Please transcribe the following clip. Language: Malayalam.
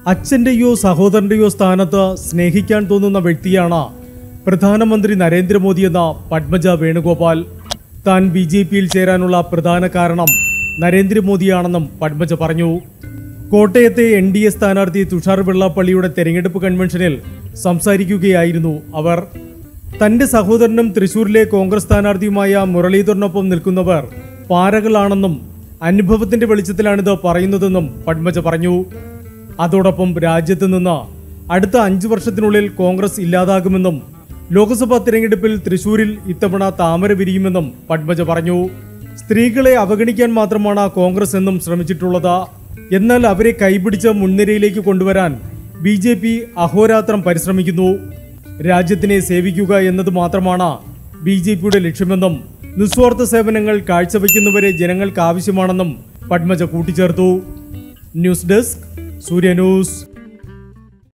അച്ഛന്റെയോ സഹോദരന്റെയോ സ്ഥാനത്ത് സ്നേഹിക്കാൻ തോന്നുന്ന വ്യക്തിയാണ് പ്രധാനമന്ത്രി നരേന്ദ്രമോദിയെന്ന പത്മജ വേണുഗോപാൽ താൻ ബി ജെ പിയിൽ ചേരാനുള്ള പ്രധാന കാരണം നരേന്ദ്രമോദിയാണെന്നും പത്മജ പറഞ്ഞു കോട്ടയത്തെ എൻ ഡി എ സ്ഥാനാർത്ഥി തുഷാർ വെള്ളാപ്പള്ളിയുടെ തെരഞ്ഞെടുപ്പ് കൺവെൻഷനിൽ സംസാരിക്കുകയായിരുന്നു അവർ തന്റെ സഹോദരനും തൃശൂരിലെ കോൺഗ്രസ് സ്ഥാനാർത്ഥിയുമായ മുരളീധരനൊപ്പം നിൽക്കുന്നവർ പാരകളാണെന്നും അനുഭവത്തിന്റെ വെളിച്ചത്തിലാണിത് പറയുന്നതെന്നും പത്മജ പറഞ്ഞു അതോടൊപ്പം രാജ്യത്ത് നിന്ന് അടുത്ത അഞ്ചു വർഷത്തിനുള്ളിൽ കോൺഗ്രസ് ഇല്ലാതാകുമെന്നും ലോക്സഭാ തിരഞ്ഞെടുപ്പിൽ തൃശൂരിൽ ഇത്തവണ താമര വിരിയുമെന്നും പത്മജ പറഞ്ഞു സ്ത്രീകളെ അവഗണിക്കാൻ മാത്രമാണ് കോൺഗ്രസ് എന്നും ശ്രമിച്ചിട്ടുള്ളത് എന്നാൽ അവരെ കൈപിടിച്ച് മുൻനിരയിലേക്ക് കൊണ്ടുവരാൻ ബി ജെ പി അഹോരാത്രം പരിശ്രമിക്കുന്നു രാജ്യത്തിനെ സേവിക്കുക എന്നത് മാത്രമാണ് ബി ജെ പിയുടെ ലക്ഷ്യമെന്നും നിസ്വാർത്ഥ സേവനങ്ങൾ കാഴ്ചവെക്കുന്നവരെ ജനങ്ങൾക്ക് ആവശ്യമാണെന്നും പത്മജ കൂട്ടിച്ചേർത്തു ന്യൂസ് ഡെസ്ക് സൂര്യ ന്യൂസ്